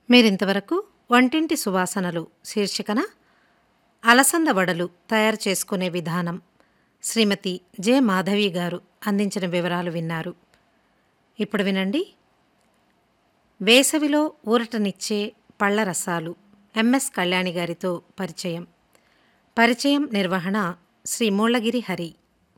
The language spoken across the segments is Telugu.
మీరింతవరకు వంటింటి సువాసనలు శీర్షికన అలసంద వడలు తయారు చేసుకునే విధానం శ్రీమతి జె మాధవి గారు అందించిన వివరాలు విన్నారు ఇప్పుడు వినండి వేసవిలో ఊరటనిచ్చే పళ్ళ రసాలు ఎంఎస్ కళ్యాణి గారితో పరిచయం పరిచయం నిర్వహణ శ్రీ మూళ్ళగిరి హరి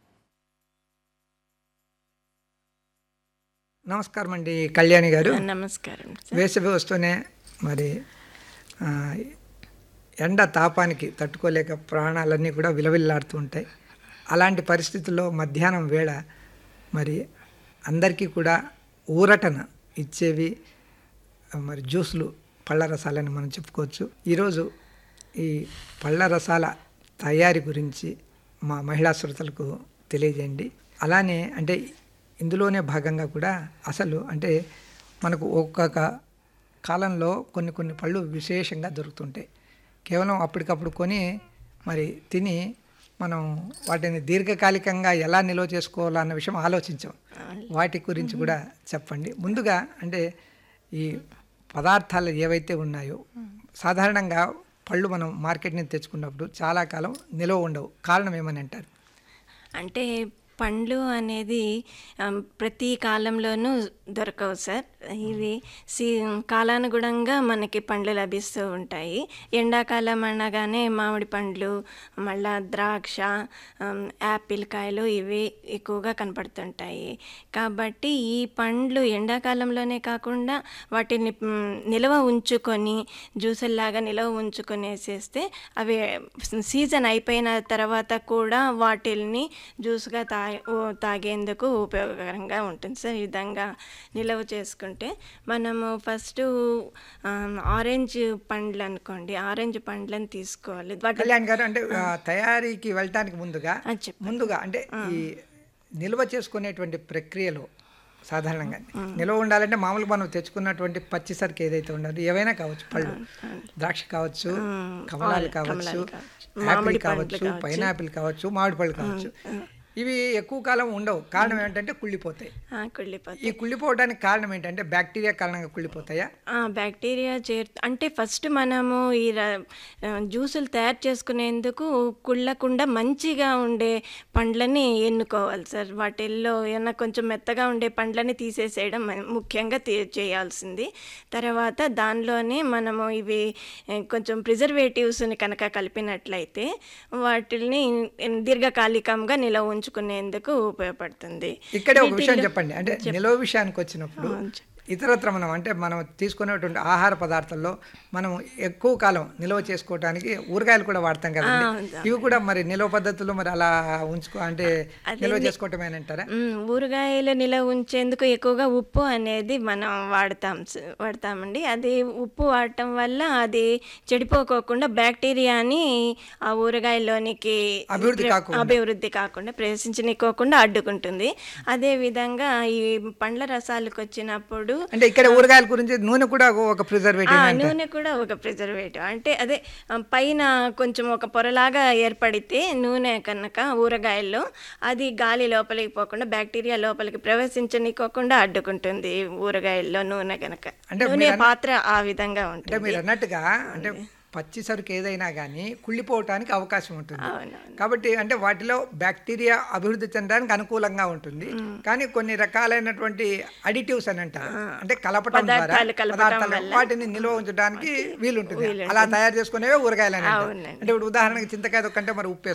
నమస్కారం అండి కళ్యాణి గారు నమస్కారం సార్. వేసవి వస్తూనే మరి ఆ, ఎండ తాపానికి తట్టుకోలేక ప్రాణాలన్నీ కూడా విలవిల్లాడుతూ ఉంటాయి అలాంటి పరిస్థితుల్లో మధ్యాహ్నం వేళ మరి అందరికీ కూడా ఊరటన ఇచ్చేవి ఆ, మరి జ్యూసులు పళ్ళ రసాలని మనం చెప్పుకోవచ్చు ఈరోజు ఈ పళ్ళ రసాల తయారీ గురించి మా మహిళా శ్రోతలకు తెలియజేయండి అలానే అంటే ఇందులోనే భాగంగా కూడా అసలు అంటే మనకు ఒక్కొక్క కాలంలో కొన్ని కొన్ని పళ్ళు విశేషంగా దొరుకుతుంటాయి కేవలం అప్పటికప్పుడు కొని మరి తిని మనం వాటిని దీర్ఘకాలికంగా ఎలా నిల్వ చేసుకోవాలన్న విషయం ఆలోచించాం వాటి గురించి కూడా చెప్పండి ముందుగా అంటే ఈ పదార్థాలు ఏవైతే ఉన్నాయో సాధారణంగా పళ్ళు మనం మార్కెట్ నుంచి తెచ్చుకున్నప్పుడు చాలా కాలం నిల్వ ఉండవు కారణం ఏమని అంటారు అంటే పండ్లు అనేది ఆమ్, ప్రతి కాలంలోనూ దొరకవు సార్ ఇవి సీ కాలానుగుణంగా మనకి పండ్లు లభిస్తూ ఉంటాయి ఎండాకాలం అనగానే మామిడి పండ్లు మళ్ళా ద్రాక్ష ఆమ్, యాపిల్ కాయలు ఇవి ఎక్కువగా కనపడుతుంటాయి కాబట్టి ఈ పండ్లు ఎండాకాలంలోనే కాకుండా వాటిని మ్, నిల్వ ఉంచుకొని జ్యూసుల్లాగా నిల్వ ఉంచుకొని వేసేస్తే అవి సీజన్ అయిపోయిన తర్వాత కూడా వాటిల్ని జ్యూస్గా తా ఓ- తాగేందుకు ఉపయోగకరంగా ఉంటుంది సార్ ఈ విధంగా నిల్వ చేసుకుంటే మనము ఫస్ట్ ఆరెంజ్ పండ్లు అనుకోండి ఆరెంజ్ పండ్లను తీసుకోవాలి వాటి కళ్యాణ్ గారు అంటే ఆ, తయారీకి వెళ్ళటానికి ముందుగా ఆ, చెప్పండి. ముందుగా అంటే ఈ నిల్వ చేసుకునేటువంటి ప్రక్రియలో సాధారణంగా నిల్వ ఉండాలంటే మామూలుగా మనం తెచ్చుకున్నటువంటి పచ్చి సరుకు ఏదైతే ఉండదు ఏవైనా కావచ్చు పళ్ళు ద్రాక్ష కావచ్చు కమలాలు కావచ్చు యాపిల్ కావచ్చు పైనాపిల్ కావచ్చు మామిడి పళ్ళు కావచ్చు ఇవి ఎక్కువ కాలం ఉండవు కారణం ఏంటంటే కుళ్ళిపోతాయి ఆ, కుళ్ళిపోతాయి ఈ కుళ్ళిపోవడానికి కారణం ఏంటంటే బ్యాక్టీరియా కారణంగా కుళ్ళిపోతాయా ఆ, బ్యాక్టీరియా చేరు అంటే ఫస్ట్ మనము ఈ ర- ఆ, జ్యూసులు తయారు చేసుకునేందుకు కుళ్ళకుండా మంచిగా ఉండే పండ్లని ఎన్నుకోవాలి సార్ వాటిల్లో ఏమన్నా కొంచెం మెత్తగా ఉండే పండ్లని తీసేసేయడం మన- ముఖ్యంగా తీ చేయాల్సింది తర్వాత దానిలోనే మనము ఇవి ఏ, కొంచెం ప్రిజర్వేటివ్స్ని కనుక కలిపినట్లయితే వాటిని దీర్ఘకాలికంగా నిలవ ఉంచుకునేందుకు ఉపయోగపడుతుంది ఇక్కడే ఒక విషయం చెప్పండి అంటే నిలవ విషయానికి వచ్చినప్పుడు ఇతరత్ర మనం అంటే మనం తీసుకునేటువంటి ఆహార పదార్థాల్లో మనం ఎక్కువ కాలం నిల్వ చేసుకోవడానికి ఊరగాయలు కూడా వాడతాం కదండి ఇవి కూడా మరి నిల్వ పద్ధతుల్లో మరి అలా ఉంచుకో అంటే నిల్వ చేసుకోవటమేనంటారా మ్మ్. ఊరగాయలు నిలవ ఉంచేందుకు ఎక్కువగా ఉప్పు అనేది మనం వాడతాం స- వాడతామండి అది ఉప్పు వాడటం వల్ల అది చెడిపోకోకుండా బ్యాక్టీరియాని ఆ ఊరగాయలోనికి అభివృద్ధి ప్ర- కాకుండా. అభివృద్ధి కాకుండా ప్రవేశించనీకోకుండా అడ్డుకుంటుంది అదే విధంగా ఈ పండ్ల రసాలకు వచ్చినప్పుడు అంటే ఇక్కడ ఊరగాయల గురించి నూనె కూడా ఒక ఆ, ప్రిజర్వేటివ్ నూనె కూడా ఒక ప్రిజర్వేటివ్ అంటే అదే ఆ, పైన కొంచెం ఒక పొరలాగా ఏర్పడితే నూనె కనుక ఊరగాయల్లో అది గాలి లోపలికి పోకుండా బ్యాక్టీరియా లోపలికి ప్రవేశించనీకోకుండా అడ్డుకుంటుంది ఊరగాయల్లో నూనె కనుక అంటే నూనె మీరు అన్న- పాత్ర ఆ విధంగా అంటే ఉంటుంది మీరు అన్నట్టుగా అంటే పచ్చి సరుకు ఏదైనా కానీ కుళ్ళిపోవటానికి అవకాశం ఉంటుంది అవునవును. కాబట్టి అంటే వాటిలో బ్యాక్టీరియా అభివృద్ధి చెందడానికి అనుకూలంగా ఉంటుంది కానీ కొన్ని రకాలైనటువంటి అడిటివ్స్ అని అంటారు అంటే కలపటం ద్వారా పదార్థాలు కలపటం పదార్థాలు వల్ల వాటిని నిల్వ ఉంచడానికి వీలుంటుంది అలా తయారు చేసుకునేవే ఊరగాయలు అని అంటారు. అవునండి. అంటే ఇప్పుడు ఉదాహరణకి చింతకాయ తొక్కంటే మరి ఉప్పు